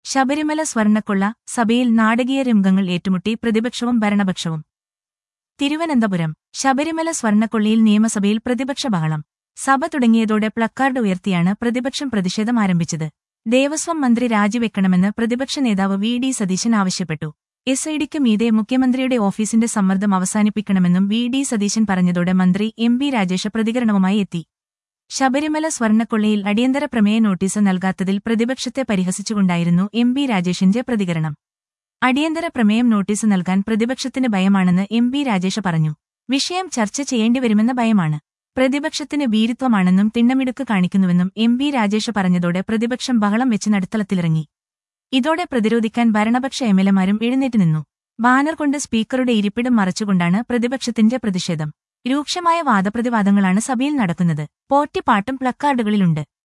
ശബരിമല സ്വർണ്ണക്കൊള്ള സഭയിൽ നാടകീയ രംഗങ്ങൾ ഏറ്റുമുട്ടി പ്രതിപക്ഷവും ഭരണപക്ഷവും തിരുവനന്തപുരം ശബരിമല സ്വർണ്ണക്കൊള്ളിയിൽ നിയമസഭയിൽ പ്രതിപക്ഷ ബഹളം സഭ തുടങ്ങിയതോടെ പ്ലക്കാർഡ് ഉയർത്തിയാണ് പ്രതിപക്ഷം പ്രതിഷേധം ആരംഭിച്ചത് ദേവസ്വം മന്ത്രി രാജിവെക്കണമെന്ന് പ്രതിപക്ഷ നേതാവ് വി ഡി സതീശൻ ആവശ്യപ്പെട്ടു എസ് ഐ ഡിക്ക് മീതെ മുഖ്യമന്ത്രിയുടെ ഓഫീസിന്റെ സമ്മർദ്ദം അവസാനിപ്പിക്കണമെന്നും വി ഡി സതീശൻ പറഞ്ഞതോടെ മന്ത്രി എം പി രാജേഷ പ്രതികരണവുമായി എത്തി ശബരിമല സ്വർണ്ണക്കൊള്ളയിൽ അടിയന്തര പ്രമേയ നോട്ടീസ് നൽകാത്തതിൽ പ്രതിപക്ഷത്തെ പരിഹസിച്ചുകൊണ്ടായിരുന്നു എം പി രാജേഷിന്റെ പ്രതികരണം അടിയന്തര പ്രമേയം നോട്ടീസ് നൽകാൻ പ്രതിപക്ഷത്തിന് ഭയമാണെന്ന് എം പി രാജേഷ പറഞ്ഞു വിഷയം ചർച്ച ചെയ്യേണ്ടിവരുമെന്ന ഭയമാണ് പ്രതിപക്ഷത്തിന് ഭീരുത്വമാണെന്നും തിണ്ണമിടുക്ക് കാണിക്കുന്നുവെന്നും എം പി രാജേഷ പറഞ്ഞതോടെ പ്രതിപക്ഷം ബഹളം വെച്ച് നടുത്തളത്തിലിറങ്ങി ഇതോടെ പ്രതിരോധിക്കാൻ ഭരണപക്ഷ എംഎൽഎമാരും എഴുന്നേറ്റ് നിന്നു ബാനർ കൊണ്ട് സ്പീക്കറുടെ ഇരിപ്പിടം മറച്ചുകൊണ്ടാണ് പ്രതിപക്ഷത്തിന്റെ പ്രതിഷേധം രൂക്ഷമായ വാദപ്രതിവാദങ്ങളാണ് സഭയിൽ നടക്കുന്നത് പോറ്റിപ്പാട്ടും പ്ലക്കാർഡുകളിലുണ്ട്